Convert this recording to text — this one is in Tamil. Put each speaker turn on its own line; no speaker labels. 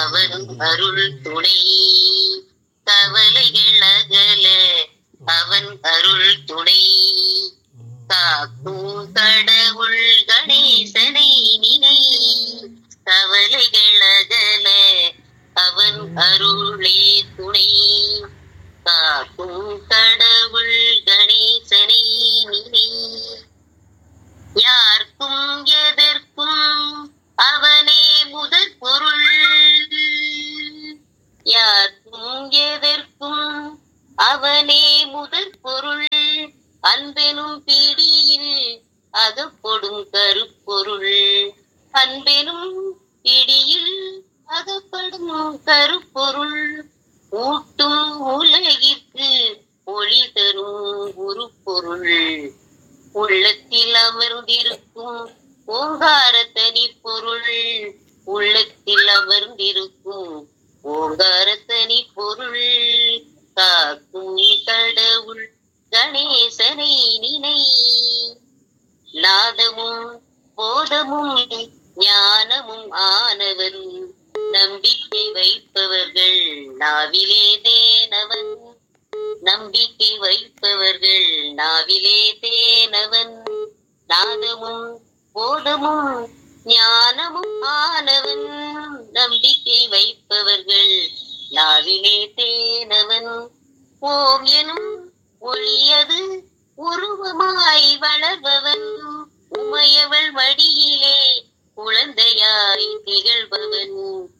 அவன் அருள் துணை கவலைகள் அகல அவன் அருள் துணை காக்கும் கடவுள் கணேசனை நினை கவலைகள் அகல அவன் அருளே துணை காக்கும் கடவுள் கணேசனை நினை யாருக்கும் எதற்கும் அவனே முதற் பொருள் யாருக்கும் எதற்கும் அவனே முதற் பொருள் அன்பெனும் பிடியில் அகப்படும் கருப்பொருள் அன்பெனும் பிடியில் அகப்படும் கருப்பொருள் ஊட்டும் உலகிற்கு ஒளி தரும் உருப்பொருள் உள்ளத்தில் அமர்ந்திருக்கும் ஓங்கார தனி பொருள் உள்ளத்தில் அமர்ந்திருக்கும் ஓங்கார தனி பொருள் காக்கும் கடவுள் கணேசனை நினை நாதமும் போதமும் ஞானமும் ஆனவன் நம்பிக்கை வைப்பவர்கள் நாவிலே தேனவன் நம்பிக்கை வைப்பவர்கள் நாவிலே தேனவன் நாதமும் போதமும் ஞானமும் ஆனவன் நம்பிக்கை வைப்பவர்கள் நாவிலே தேனவன் ஓம் எனும் ஒளியது உருவமாய் வளர்பவன் உமையவள் மடியிலே குழந்தையாய் திகழ்பவன்